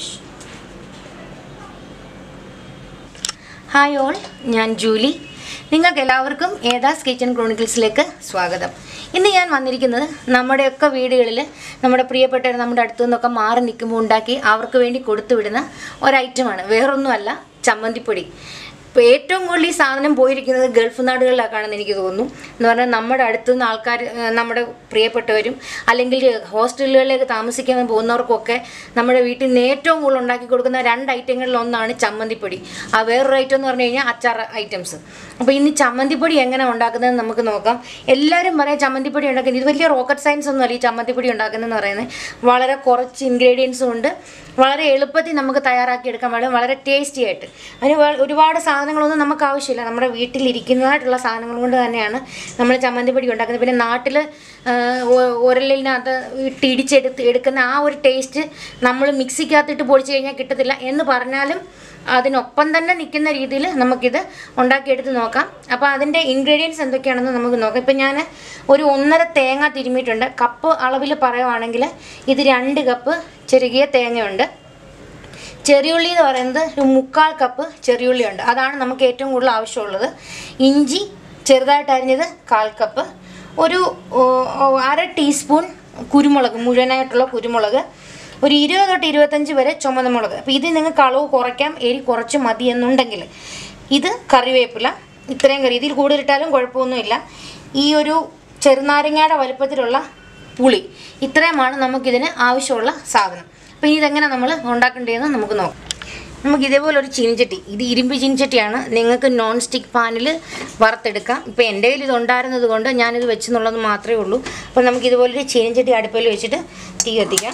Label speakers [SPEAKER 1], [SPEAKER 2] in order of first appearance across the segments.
[SPEAKER 1] hi all ഞാൻ Julie നിങ്ങൾക്ക് എല്ലാവർക്കും ഏതാസ് കിച്ചൺ ക്രോണിക്കിൾസിലേക്ക് സ്വാഗതം ഇന്ന് ഞാൻ വന്നിരിക്കുന്നത് നമ്മുടെയൊക്കെ വീടുകളിൽ നമ്മുടെ പ്രിയപ്പെട്ടവർ നമ്മുടെ അടുത്തു നിന്നൊക്കെ മാറി നിൽക്കുമ്പോൾ ഉണ്ടാക്കി അവർക്ക് വേണ്ടി കൊടുത്തു വിടുന്ന ഒരു ഐറ്റമാണ് വേറൊന്നുമല്ല ചമ്മന്തിപ്പൊടി ഇപ്പോൾ ഏറ്റവും കൂടുതൽ ഈ സാധനം പോയിരിക്കുന്നത് ഗൾഫ് നാടുകളിലേക്കാണെന്ന് എനിക്ക് തോന്നുന്നു എന്ന് പറഞ്ഞാൽ നമ്മുടെ അടുത്തു നിന്ന് ആൾക്കാർ ഏഹ്, നമ്മുടെ പ്രിയപ്പെട്ടവരും അല്ലെങ്കിൽ ഹോസ്റ്റലുകളിലേക്ക് താമസിക്കാൻ പോകുന്നവർക്കൊക്കെ നമ്മുടെ വീട്ടിൽ നിന്ന് ഏറ്റവും കൂടുതൽ ഉണ്ടാക്കി കൊടുക്കുന്ന രണ്ട് ഐറ്റങ്ങളിൽ ഒന്നാണ് ചമ്മന്തിപ്പൊടി ആ വേറൊരു ഐറ്റം എന്ന് പറഞ്ഞു കഴിഞ്ഞാൽ അച്ചാർ ഐറ്റംസ് അപ്പോൾ ഇന്ന് ചമ്മന്തിപ്പൊടി എങ്ങനെ ഉണ്ടാക്കുന്നത് നമുക്ക് നോക്കാം എല്ലാവരും പറയാം ചമ്മന്തിപ്പൊടി ഉണ്ടാക്കുന്നത് ഇത് വലിയ റോക്കറ്റ് സയൻസ് ഒന്നും അല്ല ഈ ചമ്മന്തിപ്പൊടി ഉണ്ടാക്കുന്നതെന്ന് പറയുന്നത് വളരെ കുറച്ച് ഇൻഗ്രീഡിയൻസും ഉണ്ട് വളരെ എളുപ്പത്തിൽ നമുക്ക് തയ്യാറാക്കി എടുക്കാൻ പാടും വളരെ ടേസ്റ്റി ആയിട്ട് അതിന് വേ- ഒരുപാട് സാധനങ്ങളൊന്നും നമുക്ക് ആവശ്യമില്ല നമ്മുടെ വീട്ടിലിരിക്കുന്നതായിട്ടുള്ള സാധനങ്ങൾ കൊണ്ട് തന്നെയാണ് നമ്മൾ ചമ്മന്തിപ്പൊടി ഉണ്ടാക്കുന്നത് പിന്നെ നാട്ടിൽ ഉരലിനകത്ത് ഇട്ട് ഇടിച്ചെടുത്ത് എടുക്കുന്ന ആ ഒരു ടേസ്റ്റ് നമ്മൾ മിക്സിക്കകത്തിട്ട് പൊടിച്ച് കഴിഞ്ഞാൽ കിട്ടത്തില്ല എന്ന് പറഞ്ഞാലും അതിനൊപ്പം തന്നെ നിൽക്കുന്ന രീതിയിൽ നമുക്കിത് ഉണ്ടാക്കിയെടുത്ത് നോക്കാം അപ്പോൾ അതിൻ്റെ ഇൻഗ്രീഡിയൻസ് എന്തൊക്കെയാണെന്ന് നമുക്ക് നോക്കാം ഇപ്പം ഞാൻ ഒരു ഒന്നര തേങ്ങ തിരുമിയിട്ടുണ്ട് കപ്പ് അളവിൽ പറയുവാണെങ്കിൽ ഇത് രണ്ട് കപ്പ് ചെറുകിയ തേങ്ങയുണ്ട് ചെറിയുള്ളി എന്ന് പറയുന്നത് ഒരു മുക്കാൽ കപ്പ് ചെറിയുള്ളി ഉണ്ട് അതാണ് നമുക്ക് ഏറ്റവും കൂടുതൽ ആവശ്യമുള്ളത് ഇഞ്ചി ചെറുതായിട്ട് അരിഞ്ഞത് കാൽ കപ്പ് ഒരു ഓ, ഓ, അര ടീസ്പൂൺ കുരുമുളക് മുഴുവനായിട്ടുള്ള കുരുമുളക് ഒരു ഇരുപത് തൊട്ട് ഇരുപത്തഞ്ച് വരെ ചുമന്ന മുളക് അപ്പോൾ ഇത് നിങ്ങൾക്ക് അളവ് കുറയ്ക്കാം എരി കുറച്ച് മതി എന്നുണ്ടെങ്കിൽ ഇത് കറിവേപ്പില ഇത്രയും കറി ഇതിൽ കൂടുതലിട്ടാലും കുഴപ്പമൊന്നുമില്ല ഈ ഒരു ചെറുനാരങ്ങയുടെ വലുപ്പത്തിലുള്ള പുളി ഇത്രയുമാണ് നമുക്കിതിന് ആവശ്യമുള്ള സാധനം അപ്പോൾ ഇതെങ്ങനെ നമ്മൾ ഉണ്ടാക്കേണ്ടതെന്ന് നമുക്ക് നോക്കാം നമുക്ക് ഇതേപോലെ ഒരു ചീനിച്ചട്ടി ഇത് ഇരുമ്പ് ചീനിച്ചട്ടിയാണ് നിങ്ങൾക്ക് നോൺ സ്റ്റിക്ക് പാനിൽ വറുത്തെടുക്കാം ഇപ്പോൾ എൻ്റെ കയ്യിൽ ഇത് ഉണ്ടായിരുന്നത് കൊണ്ട് ഞാനിത് വെച്ചെന്നുള്ളത് മാത്രമേ ഉള്ളൂ അപ്പോൾ നമുക്ക് ഇതുപോലൊരു ചീനിച്ചട്ടി അടുപ്പിൽ വെച്ചിട്ട് തീ കത്തിക്കാം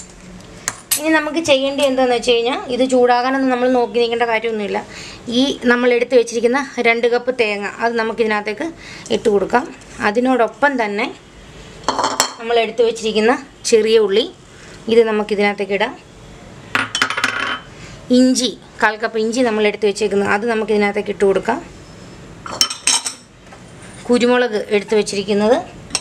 [SPEAKER 1] ഇനി നമുക്ക് ചെയ്യേണ്ടത് എന്താണെന്ന് വെച്ച് കഴിഞ്ഞാൽ ഇത് ചൂടാകാനൊന്നും നമ്മൾ നോക്കി നീക്കേണ്ട കാര്യമൊന്നുമില്ല ഈ നമ്മൾ എടുത്ത് വെച്ചിരിക്കുന്ന രണ്ട് കപ്പ് തേങ്ങ അത് നമുക്കിതിനകത്തേക്ക് ഇട്ട് കൊടുക്കാം അതിനോടൊപ്പം തന്നെ നമ്മൾ എടുത്തു വെച്ചിരിക്കുന്ന ചെറിയ ഉള്ളി ഇത് നമുക്കിതിനകത്തേക്ക് ഇടാം ഇഞ്ചി കാൽ കപ്പ് ഇഞ്ചി നമ്മൾ എടുത്ത് വെച്ചേക്കുന്നത് അത് നമുക്കിതിനകത്തേക്ക് ഇട്ട് കൊടുക്കാം കുരുമുളക് എടുത്ത് വെച്ചിരിക്കുന്നത്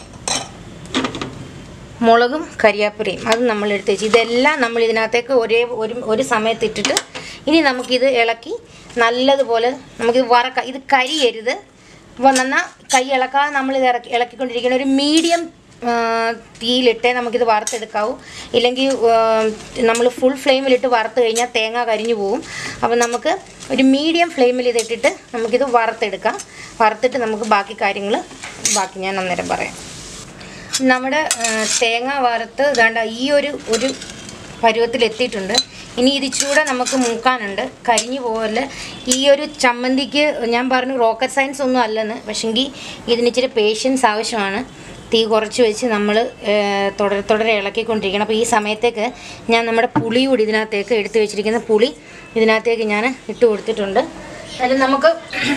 [SPEAKER 1] മുളകും കരിയാപ്പുരയും അത് നമ്മൾ എടുത്ത് വെച്ച് ഇതെല്ലാം നമ്മൾ ഇതിനകത്തേക്ക് ഒരേ ഒരു ഒരു സമയത്ത് ഇട്ടിട്ട് ഇനി നമുക്കിത് ഇളക്കി നല്ലതുപോലെ നമുക്കിത് വറക്കാം ഇത് കരിയരുത് അപ്പോൾ നന്നാ കൈ ഇളക്കാതെ നമ്മളിത് ഇറക്കി ഇളക്കിക്കൊണ്ടിരിക്കുന്ന ഒരു മീഡിയം തീയിലിട്ടേ നമുക്കിത് വറുത്തെടുക്കാവൂ ഇല്ലെങ്കിൽ നമ്മൾ ഫുൾ ഫ്ലെയിമിലിട്ട് വറുത്ത് കഴിഞ്ഞാൽ തേങ്ങ കരിഞ്ഞു പോകും അപ്പോൾ നമുക്ക് ഒരു മീഡിയം ഫ്ലെയിമിൽ ഇതിട്ടിട്ട് നമുക്കിത് വറുത്തെടുക്കാം വറുത്തിട്ട് നമുക്ക് ബാക്കി കാര്യങ്ങൾ ബാക്കി ഞാൻ അന്നേരം പറയാം നമ്മുടെ ആ, തേങ്ങ വറുത്ത് വേണ്ട ഈ ഒരു ഒരു പരുവത്തിൽ എത്തിയിട്ടുണ്ട് ഇനി ഇത് ഇച്ചിരൂടെ നമുക്ക് മൂക്കാനുണ്ട് കരിഞ്ഞു പോകല് ഈ ഒരു ചമ്മന്തിക്ക് ഞാൻ പറഞ്ഞു റോക്കറ്റ് സയൻസ് ഒന്നും അല്ലെന്ന് പക്ഷെങ്കിൽ ഇതിന് ഇച്ചിരി പേഷ്യൻസ് ആവശ്യമാണ് തീ കുറച്ച് വെച്ച് നമ്മൾ തുടരെ തുടരെ ഇളക്കിക്കൊണ്ടിരിക്കണം അപ്പോൾ ഈ സമയത്തേക്ക് ഞാൻ നമ്മുടെ പുളി കൂടി ഇതിനകത്തേക്ക് എടുത്തു വെച്ചിരിക്കുന്ന പുളി ഇതിനകത്തേക്ക് ഞാൻ ഇട്ട് കൊടുത്തിട്ടുണ്ട് അതിൽ നമുക്ക്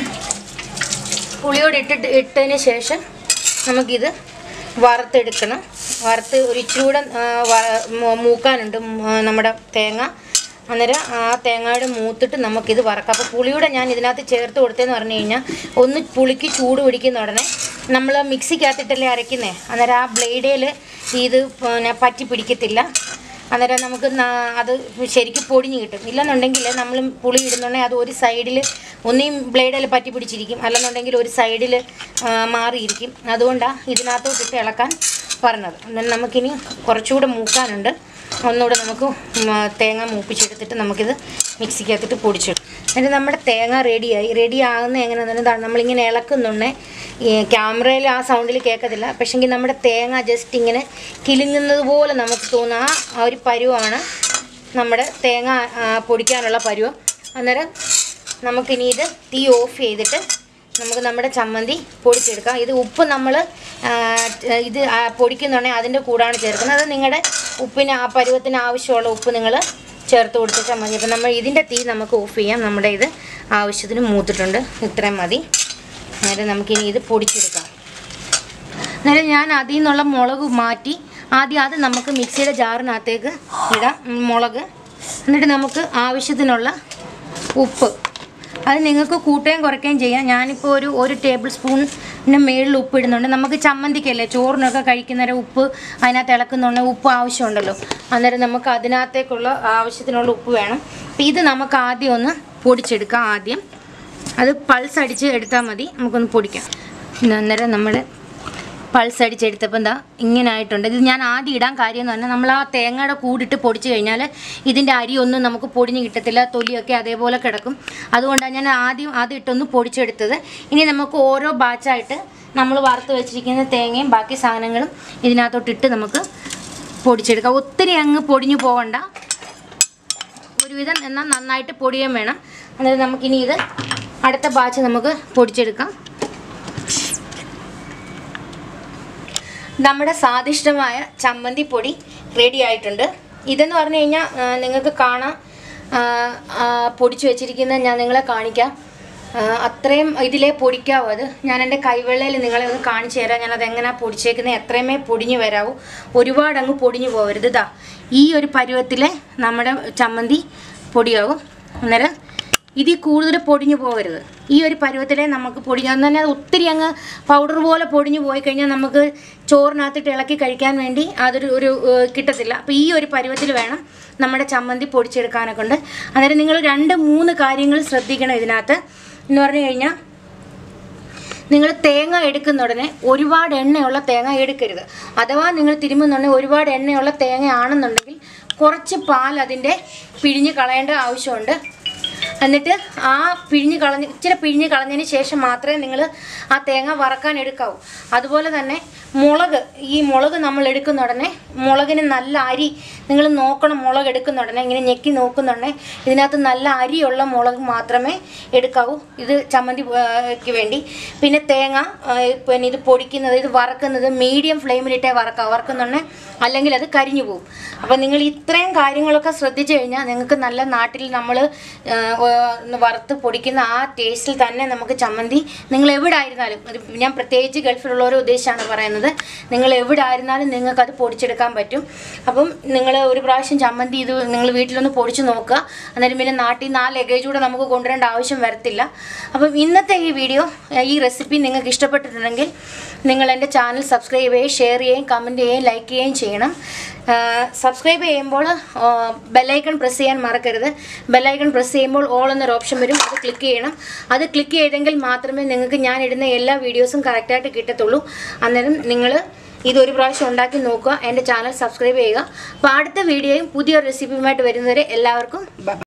[SPEAKER 1] പുളിയോട് ഇട്ടിട്ട് ഇട്ടതിന് ശേഷം നമുക്കിത് വറുത്തെടുക്കണം വറുത്ത് ഒരു ഇച്ചിരി കൂടെ ആ, വ- മൂ- മൂക്കാനുണ്ട് ഉം, ആ, നമ്മുടെ തേങ്ങ അന്നേരം ആ തേങ്ങയുടെ മൂത്തിട്ട് നമുക്കിത് വറക്കാം അപ്പോൾ പുളിയുടെ ഞാൻ ഇതിനകത്ത് ചേർത്ത് കൊടുത്തതെന്ന് പറഞ്ഞു കഴിഞ്ഞാൽ ഒന്ന് പുളിക്ക് ചൂട് പിടിക്കുന്ന ഉടനെ നമ്മൾ മിക്സിക്കകത്തിട്ടല്ലേ അരയ്ക്കുന്നേ അന്നേരം ആ ബ്ലേഡേൽ ഇത് പിന്നെ പറ്റി പിടിക്കത്തില്ല അന്നേരം നമുക്ക് നാ- അത് ശരിക്കും പൊടിഞ്ഞ് കിട്ടും ഇല്ലെന്നുണ്ടെങ്കിൽ നമ്മൾ പുളി ഇടുന്നുണ്ടെങ്കിൽ അത് ഒരു സൈഡിൽ ഒന്നെയും ബ്ലേഡിൽ പറ്റി പിടിച്ചിരിക്കും അല്ലെന്നുണ്ടെങ്കിൽ ഒരു സൈഡിൽ മാറിയിരിക്കും അതുകൊണ്ടാണ് ഇതിനകത്തോട്ടിട്ട് ഇളക്കാൻ പറഞ്ഞത് എന്നാൽ നമുക്കിനി കുറച്ചുകൂടെ മൂക്കാനുണ്ട് ഒന്നുകൂടെ നമുക്ക് ഉം, ആ, തേങ്ങ മൂപ്പിച്ചെടുത്തിട്ട് നമുക്കിത് മിക്സിക്കകത്തിട്ട് പൊടിച്ചിടും എന്നിട്ട് നമ്മുടെ തേങ്ങ റെഡിയായി റെഡി ആകുന്ന എങ്ങനെയാണെന്ന് നമ്മളിങ്ങനെ ഇളക്കുന്നുണ്ടേ ഈ ക്യാമറയിൽ ആ സൗണ്ടിൽ കേൾക്കത്തില്ല പക്ഷെങ്കിൽ നമ്മുടെ തേങ്ങ ജസ്റ്റ് ഇങ്ങനെ കിലുങ്ങുന്നത് പോലെ നമുക്ക് തോന്നുന്ന ആ ആ ഒരു പരുവമാണ് നമ്മുടെ തേങ്ങ ആ, പൊടിക്കാനുള്ള പരുവം അന്നേരം നമുക്കിനി ഇത് തീ ഓഫ് ചെയ്തിട്ട് നമുക്ക് നമ്മുടെ ചമ്മന്തി പൊടിച്ചെടുക്കാം ഇത് ഉപ്പ് നമ്മൾ ഇത് ആ, പൊടിക്കുന്നുണ്ടെങ്കിൽ അതിൻ്റെ കൂടാണ് ചേർക്കുന്നത് അത് നിങ്ങളുടെ ഉപ്പിന് ആ പരുവത്തിന് ആവശ്യമുള്ള ഉപ്പ് നിങ്ങൾ ചേർത്ത് കൊടുത്തിട്ടാൽ മതി അപ്പം നമ്മൾ ഇതിൻ്റെ തീ നമുക്ക് ഓഫ് ചെയ്യാം നമ്മുടെ ഇത് ആവശ്യത്തിന് മൂത്തിട്ടുണ്ട് ഇത്രയും മതി അന്നേരം നമുക്കിനി ഇത് പൊടിച്ചെടുക്കാം അന്നേരം ഞാൻ അതിൽ നിന്നുള്ള മുളക് മാറ്റി ആദ്യം അത് നമുക്ക് മിക്സിയുടെ ജാറിനകത്തേക്ക് ഇടാം ഉം, മുളക് എന്നിട്ട് നമുക്ക് ആവശ്യത്തിനുള്ള ഉപ്പ് അത് നിങ്ങൾക്ക് കൂട്ടുകയും കുറയ്ക്കുകയും ചെയ്യാം ഞാനിപ്പോൾ ഒരു ഒരു ടേബിൾ സ്പൂൺ പിന്നെ മേളിൽ ഉപ്പ് ഇടുന്നുണ്ട് നമുക്ക് ചമ്മന്തിക്കല്ലേ ചോറിനൊക്കെ കഴിക്കുന്നേരം ഉപ്പ് അതിനകത്ത് ഇളക്കുന്നുണ്ട് ഉപ്പ് ആവശ്യമുണ്ടല്ലോ അന്നേരം നമുക്ക് അതിനകത്തേക്കുള്ള ആവശ്യത്തിനുള്ള ഉപ്പ് വേണം അപ്പം ഇത് നമുക്ക് ആദ്യം ഒന്ന് പൊടിച്ചെടുക്കാം ആദ്യം അത് പൾസ് അടിച്ച് എടുത്താൽ മതി നമുക്കൊന്ന് പൊടിക്കാം പിന്നെ അന്നേരം നമ്മൾ പൾസ് അടിച്ചെടുത്തപ്പോൾ എന്താ ഇങ്ങനെ ആയിട്ടുണ്ട് ഇത് ഞാൻ ആദ്യം ഇടാൻ കാര്യം എന്ന് പറഞ്ഞാൽ നമ്മൾ ആ തേങ്ങയുടെ കൂടിട്ട് പൊടിച്ച് കഴിഞ്ഞാൽ ഇതിൻ്റെ അരിയൊന്നും നമുക്ക് പൊടിഞ്ഞ് കിട്ടത്തില്ല തൊലിയൊക്കെ അതേപോലെ കിടക്കും അതുകൊണ്ടാണ് ഞാൻ ആദ്യം ആദ്യം ഇട്ടൊന്ന് പൊടിച്ചെടുത്തത് ഇനി നമുക്ക് ഓരോ ബാച്ചായിട്ട് നമ്മൾ വറുത്ത് വെച്ചിരിക്കുന്ന തേങ്ങയും ബാക്കി സാധനങ്ങളും ഇതിനകത്തോട്ട് ഇട്ട് നമുക്ക് പൊടിച്ചെടുക്കാം ഒത്തിരി അങ്ങ് പൊടിഞ്ഞു പോകണ്ട ഒരുവിധം എന്നാൽ നന്നായിട്ട് പൊടിയാൻ വേണം അന്നേരം നമുക്കിനി ഇത് അടുത്ത ബാച്ച് നമുക്ക് പൊടിച്ചെടുക്കാം നമ്മുടെ സ്വാദിഷ്ടമായ ചമ്മന്തി പൊടി റെഡി ആയിട്ടുണ്ട് ഇതെന്ന് പറഞ്ഞു കഴിഞ്ഞാൽ ആ, നിങ്ങൾക്ക് കാണാം ആ, ആ, പൊടിച്ചു വെച്ചിരിക്കുന്നത് ഞാൻ നിങ്ങളെ കാണിക്കാം ആ, അത്രയും ഇതിലേ പൊടിക്കാവൂ അത് ഞാൻ എൻ്റെ കൈവെള്ളയിൽ നിങ്ങളെ ഒന്ന് കാണിച്ചു തരാം ഞാനത് എങ്ങനെയാണ് പൊടിച്ചേക്കുന്നത് എത്രയുമേ പൊടിഞ്ഞു വരാവൂ ഒരുപാട് അങ്ങ് പൊടിഞ്ഞു പോകരുത് ഇതാ ഈ ഒരു പരുവത്തിലെ നമ്മുടെ ചമ്മന്തി പൊടിയാവും അന്നേരം ഇതിൽ കൂടുതൽ പൊടിഞ്ഞു പോകരുത് ഈ ഒരു പരുവത്തിലേ നമുക്ക് പൊടിഞ്ഞു എന്ന് തന്നെ അത് ഒത്തിരി അങ്ങ് പൗഡർ പോലെ പൊടിഞ്ഞു പോയി കഴിഞ്ഞാൽ നമുക്ക് ചോറിനകത്തിട്ട് ഇളക്കി കഴിക്കാൻ വേണ്ടി അതൊരു ഒരു ഏഹ്, കിട്ടത്തില്ല അപ്പോൾ ഈ ഒരു പരുവത്തിൽ വേണം നമ്മുടെ ചമ്മന്തി പൊടിച്ചെടുക്കാനൊക്കെ ഉണ്ട് അന്നേരം നിങ്ങൾ രണ്ട് മൂന്ന് കാര്യങ്ങൾ ശ്രദ്ധിക്കണം ഇതിനകത്ത് എന്ന് പറഞ്ഞു കഴിഞ്ഞാൽ നിങ്ങൾ തേങ്ങ എടുക്കുന്ന ഉടനെ ഒരുപാട് എണ്ണയുള്ള തേങ്ങ എടുക്കരുത് അഥവാ നിങ്ങൾ തിരുമുന്നുണ്ടെങ്കിൽ ഒരുപാട് എണ്ണയുള്ള തേങ്ങ ആണെന്നുണ്ടെങ്കിൽ കുറച്ച് പാൽ അതിൻ്റെ പിഴിഞ്ഞ് കളയേണ്ട ആവശ്യമുണ്ട് എന്നിട്ട് ആ പിഴിഞ്ഞ് കളഞ്ഞ് ഇച്ചിരി പിഴിഞ്ഞ് കളഞ്ഞതിന് ശേഷം മാത്രമേ നിങ്ങൾ ആ തേങ്ങ വറക്കാൻ എടുക്കാവൂ അതുപോലെ തന്നെ മുളക് ഈ മുളക് നമ്മൾ എടുക്കുന്ന ഉടനെ മുളകിന് നല്ല അരി നിങ്ങൾ നോക്കണം മുളക് എടുക്കുന്ന ഉടനെ ഇങ്ങനെ ഞെക്കി നോക്കുന്നുണ്ടെ ഇതിനകത്ത് നല്ല അരിയുള്ള മുളക് മാത്രമേ എടുക്കാവൂ ഇത് ചമ്മന്തി ക്ക് വേണ്ടി പിന്നെ തേങ്ങ ആ, പിന്നെ ഇത് പൊടിക്കുന്നത് ഇത് വറക്കുന്നത് മീഡിയം ഫ്ലെയിമിലിട്ടേ വറക്കാം വറക്കുന്നുണ്ടെ അല്ലെങ്കിൽ അത് കരിഞ്ഞു പോകും അപ്പോൾ നിങ്ങൾ ഇത്രയും കാര്യങ്ങളൊക്കെ ശ്രദ്ധിച്ചു കഴിഞ്ഞാൽ നിങ്ങൾക്ക് നല്ല നാട്ടിൽ നമ്മൾ വറുത്ത് പൊടിക്കുന്ന ആ ടേസ്റ്റിൽ തന്നെ നമുക്ക് ചമ്മന്തി നിങ്ങൾ എവിടെ ആയിരുന്നാലും അത് ഞാൻ പ്രത്യേകിച്ച് ഗൾഫിലുള്ളവരെ ഉദ്ദേശിച്ചാണ് പറയുന്നത് നിങ്ങൾ എവിടെ ആയിരുന്നാലും നിങ്ങൾക്ക് അത് പൊടിച്ചെടുക്കാൻ പറ്റും അപ്പം നിങ്ങൾ ഒരു പ്രാവശ്യം ചമ്മന്തി ഇത് നിങ്ങൾ വീട്ടിലൊന്ന് പൊടിച്ച് നോക്കുക അന്നേരം പിന്നെ നാട്ടിൽ നിന്ന് ആ ലഗേജ് കൂടെ നമുക്ക് കൊണ്ടുവരേണ്ട ആവശ്യം വരത്തില്ല അപ്പം ഇന്നത്തെ ഈ വീഡിയോ ഈ റെസിപ്പി നിങ്ങൾക്ക് ഇഷ്ടപ്പെട്ടിട്ടുണ്ടെങ്കിൽ നിങ്ങൾ എൻ്റെ ചാനൽ സബ്സ്ക്രൈബ് ചെയ്യുകയും ഷെയർ ചെയ്യുകയും കമൻറ്റ് ചെയ്യുകയും ലൈക്ക് ചെയ്യുകയും ചെയ്യണം സബ്സ്ക്രൈബ് ചെയ്യുമ്പോൾ ബെല്ലൈക്കൺ പ്രസ് ചെയ്യാൻ മറക്കരുത് ബെല്ലൈക്കൺ പ്രസ് ചെയ്യുമ്പോൾ ഓൾ എന്നൊരു ഓപ്ഷൻ വരും അത് ക്ലിക്ക് ചെയ്യണം അത് ക്ലിക്ക് ചെയ്തെങ്കിൽ മാത്രമേ നിങ്ങൾക്ക് ഞാൻ ഇടുന്ന എല്ലാ വീഡിയോസും കറക്റ്റായിട്ട് കിട്ടത്തുള്ളൂ അന്നേരം നിങ്ങൾ ഇതൊരു പ്രാവശ്യം ഉണ്ടാക്കി നോക്കുക എൻ്റെ ചാനൽ സബ്സ്ക്രൈബ് ചെയ്യുക അപ്പോൾ അടുത്ത വീഡിയോയും പുതിയൊരു റെസിപ്പിയുമായിട്ട് വരുന്നവരെ എല്ലാവർക്കും ബൈ